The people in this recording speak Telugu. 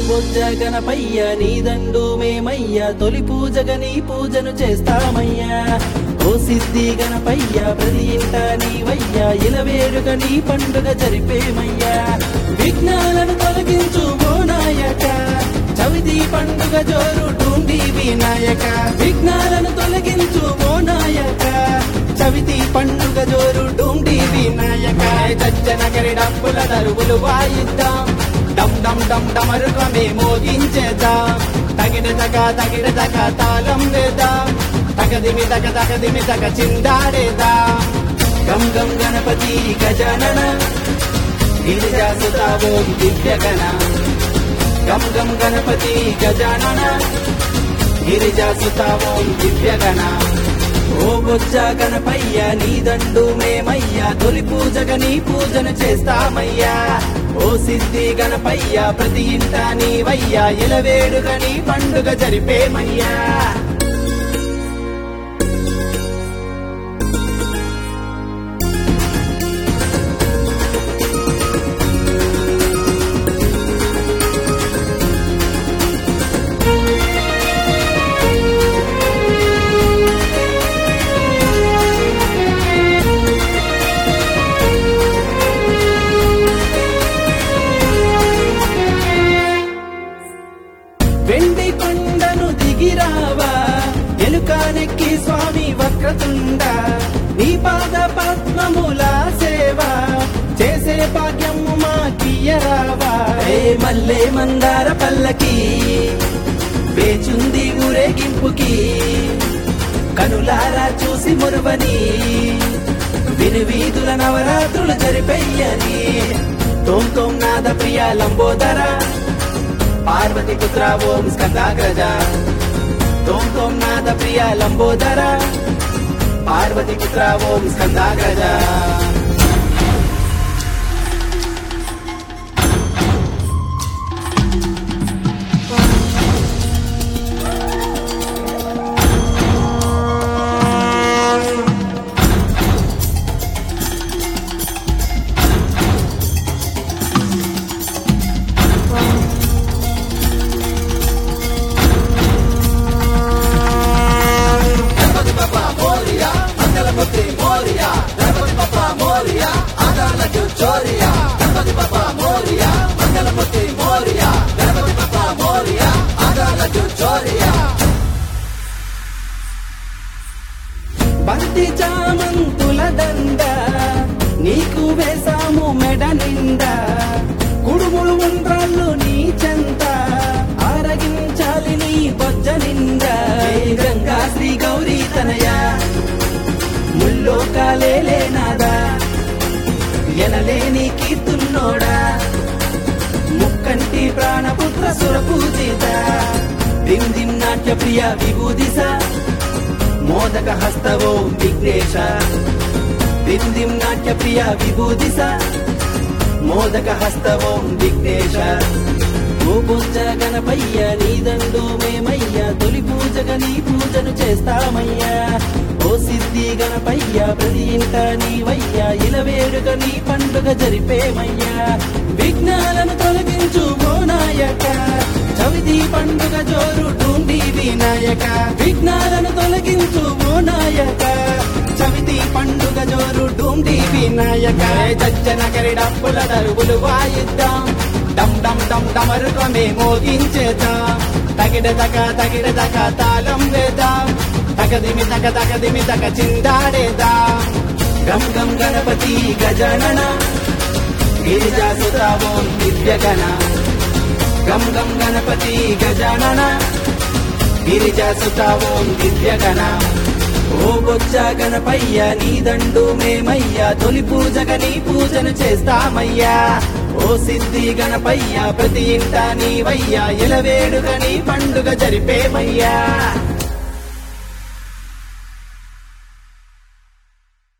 బొజ్జ గణపయ్య నీ దండు మేమయ్య తొలి పూజగా నీ పూజను చేస్తామయ్యా ఓ సిద్ధి గణపయ్య ప్రతి ఇంట నీవయ్యా ఇలవేడుక నీ పండుగ జరిపేమయ్యా విఘ్నాలను తొలగించు ఓ నాయక చవితి పండుగ జోరు టూండి వినాయక విఘ్నాలను తొలగించు ఓ నాయక చవితి పండుగ జోరు డూండి వినాయక చచ్చనగరి డప్పుల దరువులు వాయిద్దాం డమ్ డమ్ డమ్ డమరుకమే మోగించేద్దాం తగిన తగ తగిన తగ తాళం వేద్దాం తగదిమి తగ తగదిమి తగ చిందాడేద్దాం గం గం గణపతి గజానన గిరిజాసుతావో దివ్యగణ గం గం గణపతి గజానన గిరిజాసుతావో దివ్యగణ ఓ బొజ్జ గణపయ్య నీ దండు మేమయ్యా తొలి పూజగా నీ పూజను చేస్తామయ్యా ఓ సిద్ధి గణపయ్య ప్రతి ఇంట నీవయ్యా ఇలవేడుగా నీ పండుగ జరిపేమయ్యా వెండి కొండను దిగిరావా ఎలుకానెక్కి స్వామి వక్రతుండ నీ పాద పద్మముల సేవ చేసే భాగ్యము మా కియరావా ఏ మల్లె మందార పల్లకి వేచుంది ఊరేగింపుకి కనులారా చూసి మురువని వినువీధుల నవరాత్రులు జరిపెయ్యని తోం తోం నాద ప్రియ లంబోదర పార్వతి పుత్ర ఓం స్కందాగ్రజ తోం తోం నాద ప్రియ లంబోదర పార్వతి పుత్ర ఓం స్కందాగ్రజ గణపతి బప్ప మోరియా మంగళమూర్తి మోరియా గణపతి బప్ప మోరియా ఆదాలకు చోరియా గణపతి బప్ప మోరియా మంగళమూర్తి మోరియా గణపతి బప్ప మోరియా ఆదాలకు చోరియా బంతి చామంతుల దండ నీకు వేసాము మెడ నిండా కుడుములు ఉండ్రాళ్ళు నీ చెంత ఆరగించాలి నీ బొజ్జ నిండా ఏ గంగా శ్రీ గౌరీ తనయ ముల్లో కాలేలే నాదా ఎనలేని కీర్తున్నోడా ముక్కంటి ప్రాణపుత్ర సురపూజిత దిం దిం నాట్య ప్రియ విభూదిశ మోదక హస్తవో విఘ్నేశ దిం దిం నాట్య ప్రియ విభూదిశ మోదక హస్తవో విఘ్నేశ ఓ బొజ్జ గణపయ్య నీ దండు మేమయ్య తొలి పూజగా నీ పూజను చేస్తామయ్యా ఓ సిద్ధి గణపయ్య ప్రతి ఇంట నీవయ్యా ఇలవేడుక నీ పండుగ జరిపేమయ్యా విఘ్నాలను తొలగించు ఓ నాయక చవితి పండుగ జోరు టూండి వినాయక విఘ్నాలను తొలగించు ఓ నాయక చవితి పండుగ జోరు డూండి వినాయక జజ్జనగరి డప్పుల దరువులు వాయిద్దాం డమ్ డమ్ డమ్ డమరుకమే మోగించేద్దాం తగిడ తగ తగిడ తగ తాళం వేద్దాం తగదిమి తగ తగదిమి తగ చిందాడేద్దాం గం గం గణపతి గజానన గిరిజాసుతావో దివ్యగణ గం గం గణపతి గజానన గిరిజాసుతావో దివ్యగణ ఓ బొజ్జ గణపయ్య నీ దండు మేమయ్యా తొలి పూజగా నీ పూజను చేస్తామయ్యా ఓ సిద్ధి గణపయ్య ప్రతి ఇంట నీవయ్యా ఇలవేడుగా నీ పండుగ జరిపేమయ్యా